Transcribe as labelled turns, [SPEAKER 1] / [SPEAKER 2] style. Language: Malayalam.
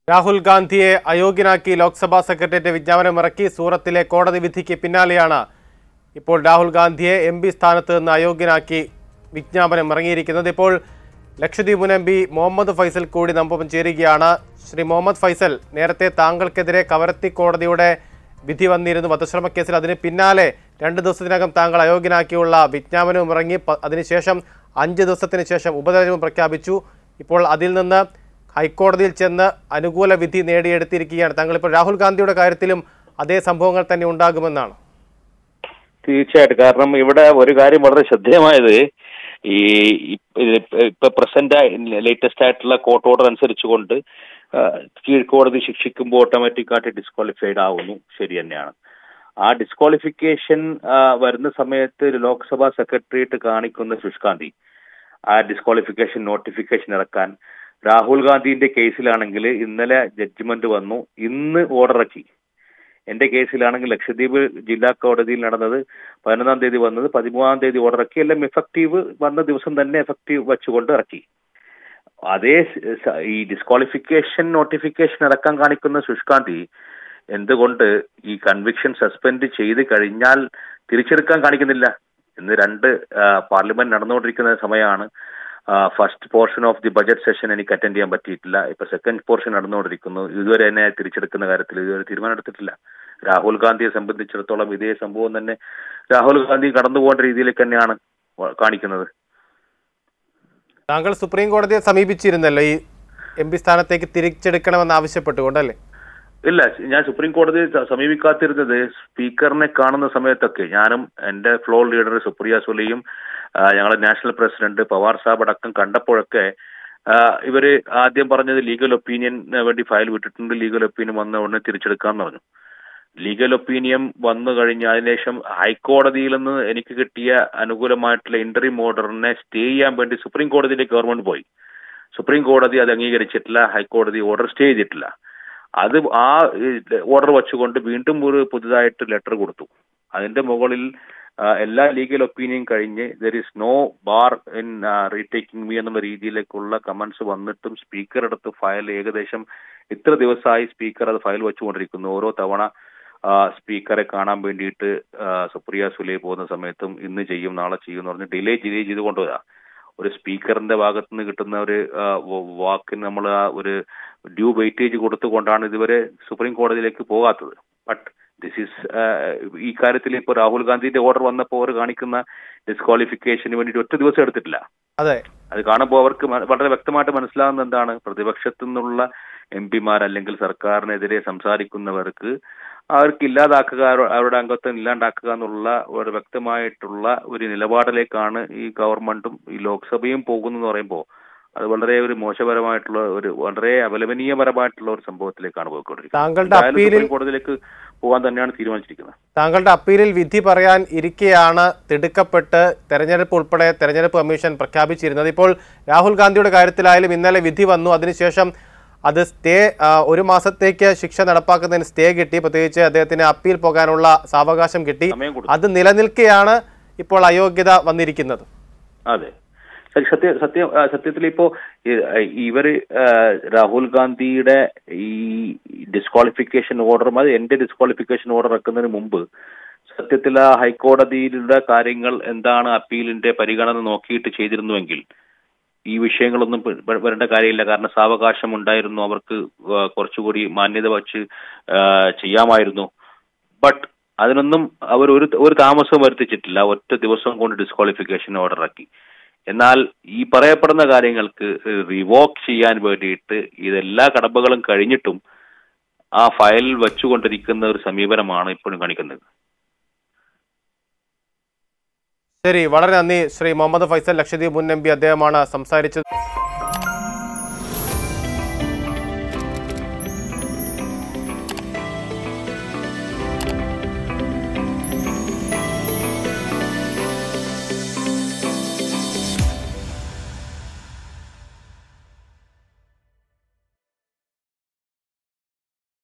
[SPEAKER 1] രാഹുൽ ഗാന്ധിയെ അയോഗ്യനാക്കി ലോക്സഭാ സെക്രട്ടേറിയറ്റ് വിജ്ഞാപനം ഇറക്കി സൂറത്തിലെ കോടതി വിധിക്ക് പിന്നാലെയാണ് ഇപ്പോൾ രാഹുൽ ഗാന്ധിയെ എം പി സ്ഥാനത്ത് നിന്ന് അയോഗ്യനാക്കി വിജ്ഞാപനം ഇറങ്ങിയിരിക്കുന്നത് ഇപ്പോൾ ലക്ഷദ്വീപ് മുൻ എം പി മുഹമ്മദ് ഫൈസൽ കൂടി നമ്മൊപ്പം ചേരുകയാണ് ശ്രീ മുഹമ്മദ് ഫൈസൽ നേരത്തെ താങ്കൾക്കെതിരെ കവരത്തി കോടതിയുടെ വിധി വന്നിരുന്നു വധശ്രമ കേസിൽ അതിന് പിന്നാലെ രണ്ട് ദിവസത്തിനകം താങ്കൾ അയോഗ്യനാക്കിയുള്ള വിജ്ഞാപനവും ഇറങ്ങി പ- അതിനുശേഷം അഞ്ച് ദിവസത്തിന് ശേഷം ഉപതെരഞ്ഞെടുപ്പ് പ്രഖ്യാപിച്ചു ഇപ്പോൾ അതിൽ നിന്ന് ഹൈക്കോടതിയിൽ ചെന്ന് അനുകൂല വിധി നേടിയെടുത്തിരിക്കുകയാണ് താങ്കളിപ്പോൾ രാഹുൽ ഗാന്ധിയുടെ കാര്യത്തിലും അതേ സംഭവങ്ങൾ തന്നെ ഉണ്ടാകുമെന്നാണ്
[SPEAKER 2] തീർച്ചയായിട്ടും കാരണം ഇവിടെ ഒരു കാര്യം വളരെ ശ്രദ്ധേയമായത് ഈ ഇപ്പ- ഇത് ഇപ്പൊ പ്രസന്റ് ലേറ്റസ്റ്റ് ആയിട്ടുള്ള കോർട്ട് ഓർഡർ അനുസരിച്ചുകൊണ്ട് ആ, കീഴ്ക്കോടതി ശിക്ഷിക്കുമ്പോൾ ഓട്ടോമാറ്റിക് ആയിട്ട് ഡിസ്ക്വാളിഫൈഡ് ആവുന്നു ശരി തന്നെയാണ് ആ ഡിസ്ക്വാളിഫിക്കേഷൻ വരുന്ന സമയത്ത് ഒരു ലോക്സഭാ സെക്രട്ടേറിയറ്റ് കാണിക്കുന്ന ശുഷ്കാന്തി ആ ഡിസ്ക്വാളിഫിക്കേഷൻ നോട്ടിഫിക്കേഷൻ ഇറക്കാൻ രാഹുൽ ഗാന്ധിന്റെ കേസിലാണെങ്കിൽ ഇന്നലെ ജഡ്ജ്മെന്റ് വന്നു ഇന്ന് ഓർഡർ ഇറക്കി എന്റെ കേസിലാണെങ്കിൽ ലക്ഷദ്വീപ് ജില്ലാ കോടതിയിൽ നടന്നത് പതിനൊന്നാം തീയതി വന്നത് പതിമൂന്നാം തീയതി ഓർഡർ ഇറക്കി എല്ലാം എഫക്റ്റീവ് വന്ന ദിവസം തന്നെ എഫക്റ്റീവ് വെച്ചുകൊണ്ട് ഇറക്കി അതേ സ- സ- ഈ ഡിസ്ക്വാളിഫിക്കേഷൻ നോട്ടിഫിക്കേഷൻ ഇറക്കാൻ കാണിക്കുന്ന ശുഷ്കാന്തി എന്തുകൊണ്ട് ഈ കൺവിക്ഷൻ സസ്പെൻഡ് ചെയ്ത് കഴിഞ്ഞാൽ തിരിച്ചെടുക്കാൻ കാണിക്കുന്നില്ല ഇന്ന് രണ്ട് ആ, പാർലമെന്റ് നടന്നുകൊണ്ടിരിക്കുന്ന സമയമാണ് first portion of the budget session എനിക്ക് അറ്റൻഡ് ചെയ്യാൻ പറ്റിയിട്ടില്ല ഇപ്പൊ സെക്കൻഡ് പോർഷൻ നടന്നുകൊണ്ടിരിക്കുന്നു ഇതുവരെ എന്നെ തിരിച്ചെടുക്കുന്ന കാര്യത്തിൽ ഇതുവരെ തീരുമാനം എടുത്തിട്ടില്ല രാഹുൽ ഗാന്ധിയെ സംബന്ധിച്ചിടത്തോളം ഇതേ സംഭവം തന്നെ രാഹുൽ ഗാന്ധി കടന്നു പോകേണ്ട രീതിയിലേക്ക് തന്നെയാണ് കാണിക്കുന്നത്
[SPEAKER 1] താങ്കൾ സുപ്രീം കോടതിയെ സമീപിച്ചിരുന്നല്ലോ ഈ എം പി സ്ഥാനത്തേക്ക് തിരിച്ചെടുക്കണമെന്ന് ആവശ്യപ്പെട്ടുകൊണ്ടല്ലേ
[SPEAKER 2] ഇല്ല ഞാൻ സുപ്രീം കോടതിയെ സ- സമീപിക്കാതിരുന്നത് സ്പീക്കറിനെ കാണുന്ന സമയത്തൊക്കെ ഞാനും എന്റെ ഫ്ലോർ ലീഡർ സുപ്രിയ സുലിയും ആ, ഞങ്ങളുടെ നാഷണൽ പ്രസിഡന്റ് പവാർ സാബ് അടക്കം കണ്ടപ്പോഴൊക്കെ ആ, ഇവര് ആദ്യം പറഞ്ഞത് ലീഗൽ ഒപ്പീനിയൻ വേണ്ടി ഫയൽ വിട്ടിട്ടുണ്ട് ലീഗൽ ഒപ്പീനിയൻ വന്ന ഉടനെ തിരിച്ചെടുക്കാന്ന് പറഞ്ഞു ലീഗൽ ഒപ്പീനിയൻ വന്നു കഴിഞ്ഞ അതിനുശേഷം ഹൈക്കോടതിയിൽ നിന്ന് എനിക്ക് കിട്ടിയ അനുകൂലമായിട്ടുള്ള ഇന്റർവ്യൂ ഓർഡറിനെ സ്റ്റേ ചെയ്യാൻ വേണ്ടി സുപ്രീം കോടതിയിലേക്ക് ഗവൺമെന്റ് പോയി സുപ്രീം കോടതി അത് അംഗീകരിച്ചിട്ടില്ല ഹൈക്കോടതി ഓർഡർ സ്റ്റേ ചെയ്തിട്ടില്ല അത് ആ ഓർഡർ വെച്ചുകൊണ്ട് വീണ്ടും ഒരു പുതുതായിട്ട് ലെറ്റർ കൊടുത്തു അതിന്റെ മുകളിൽ ആ, എല്ലാ ലീഗൽ ഒപ്പീനിയൻ കഴിഞ്ഞ് there is no bar in retaking me എന്നുള്ള രീതിയിലേക്കുള്ള കമന്റ്സ് വന്നിട്ടും സ്പീക്കർ എടുത്ത് ഫയൽ ഏകദേശം ഇത്ര ദിവസമായി സ്പീക്കർ അത് ഫയൽ വെച്ചുകൊണ്ടിരിക്കുന്നു ഓരോ തവണ ആ, സ്പീക്കറെ കാണാൻ വേണ്ടിയിട്ട് ആ, സുപ്രിയ സുലൈ പോകുന്ന സമയത്തും ഇന്ന് ചെയ്യും നാളെ ചെയ്യും എന്ന് പറഞ്ഞ് ഡിലേ ഡിലേ ചെയ്ത് കൊണ്ടുവരാ ഒരു സ്പീക്കറിന്റെ ഭാഗത്ത് നിന്ന് കിട്ടുന്ന ഒരു ആ, വ- വാക്കിന് നമ്മൾ ആ ഒരു ഡ്യൂ വെയിറ്റേജ് കൊടുത്തുകൊണ്ടാണ് ഇതുവരെ സുപ്രീം കോടതിയിലേക്ക് പോകാത്തത് ബട്ട് ദിസ് ഈസ് ഈ കാര്യത്തിൽ ഇപ്പോൾ രാഹുൽ ഗാന്ധിന്റെ ഓർഡർ വന്നപ്പോൾ അവർ കാണിക്കുന്ന ഡിസ്ക്വാളിഫിക്കേഷന് വേണ്ടിയിട്ട് ഒറ്റ ദിവസം എടുത്തിട്ടില്ല
[SPEAKER 1] അതെ
[SPEAKER 2] അത് കാണുമ്പോൾ അവർക്ക് മ- വളരെ വ്യക്തമായിട്ട് മനസ്സിലാകുന്ന എന്താണ് പ്രതിപക്ഷത്തു നിന്നുള്ള എം പിമാർ അല്ലെങ്കിൽ സർക്കാരിനെതിരെ സംസാരിക്കുന്നവർക്ക് അവർക്ക് ഇല്ലാതാക്കുക അവ- അവരുടെ അംഗത്വം ഇല്ലാണ്ടാക്കുക എന്നുള്ള ഒരു വ്യക്തമായിട്ടുള്ള ഒരു നിലപാടിലേക്കാണ് ഈ ഗവൺമെന്റും ഈ ലോക്സഭയും പോകുന്നതെന്ന് പറയുമ്പോൾ അത് വളരെ ഒരു മോശപരമായിട്ടുള്ള ഒരു വളരെ അപലപനീയപരമായിട്ടുള്ള ഒരു സംഭവത്തിലേക്കാണ് പോയിക്കൊണ്ടിരിക്കുന്നത്
[SPEAKER 1] താങ്കളുടെ
[SPEAKER 2] എന്തായാലും
[SPEAKER 1] അപ്പീലിൽ
[SPEAKER 2] സുപ്രീം കോടതിയിലേക്ക് പോകാൻ തന്നെയാണ് തീരുമാനിച്ചിരിക്കുന്നത്
[SPEAKER 1] താങ്കളുടെ അപ്പീലിൽ വിധി പറയാൻ ഇരിക്കെയാണ് തിടുക്കപ്പെട്ട് തെരഞ്ഞെടുപ്പ് ഉൾപ്പെടെ തെരഞ്ഞെടുപ്പ് കമ്മീഷൻ പ്രഖ്യാപിച്ചിരുന്നത് ഇപ്പോൾ രാഹുൽ ഗാന്ധിയുടെ കാര്യത്തിലായാലും ഇന്നലെ വിധി വന്നു അതിനുശേഷം അത് സ്റ്റേ ആ, ഒരു മാസത്തേക്ക് ശിക്ഷ നടപ്പാക്കുന്നതിന് സ്റ്റേ കിട്ടി പ്രത്യേകിച്ച് അദ്ദേഹത്തിന് അപ്പീൽ പോകാനുള്ള സാവകാശം കിട്ടി
[SPEAKER 2] സമയം കൊടുത്തു
[SPEAKER 1] അത് നിലനിൽക്കെയാണ് ഇപ്പോൾ അയോഗ്യത വന്നിരിക്കുന്നത്
[SPEAKER 2] അതെ സ- സത്യ സത്യം ആ, സത്യത്തിൽ ഇപ്പോ ഈ- ഇവര് ആ, രാഹുൽ ഗാന്ധിയുടെ ഈ ഡിസ്ക്വാളിഫിക്കേഷൻ ഓർഡർ അത് എന്റെ ഡിസ്ക്വാളിഫിക്കേഷൻ ഓർഡർ ഇറക്കുന്നതിന് മുമ്പ് സത്യത്തിൽ ആ ഹൈക്കോടതിയിലുള്ള കാര്യങ്ങൾ എന്താണ് അപ്പീലിന്റെ പരിഗണന നോക്കിയിട്ട് ചെയ്തിരുന്നുവെങ്കിൽ ഈ വിഷയങ്ങളൊന്നും പ- വ- വരേണ്ട കാര്യമില്ല കാരണം സാവകാശം ഉണ്ടായിരുന്നു അവർക്ക് ആ, കുറച്ചുകൂടി മാന്യത വച്ച് ആ, ചെയ്യാമായിരുന്നു ബട്ട് അതിനൊന്നും അവർ ഒരു ഒരു താമസവും വരുത്തിച്ചിട്ടില്ല ഒറ്റ ദിവസം കൊണ്ട് ഡിസ്ക്വാളിഫിക്കേഷൻ ഓർഡർ ഇറക്കി എന്നാൽ ഈ പറയപ്പെടുന്ന കാര്യങ്ങൾക്ക് റിവോക്ക് ചെയ്യാൻ വേണ്ടിയിട്ട് ഇതെല്ലാ കടമ്പകളും കഴിഞ്ഞിട്ടും ആ ഫയൽ വെച്ചുകൊണ്ടിരിക്കുന്ന ഒരു സമീപനമാണ് ഇപ്പോഴും കാണിക്കുന്നത്
[SPEAKER 1] ശരി വളരെ നന്ദി ശ്രീ മുഹമ്മദ് ഫൈസൽ ലക്ഷദ്വീപ് മുൻ എം പി അദ്ദേഹമാണ് സംസാരിച്ചത്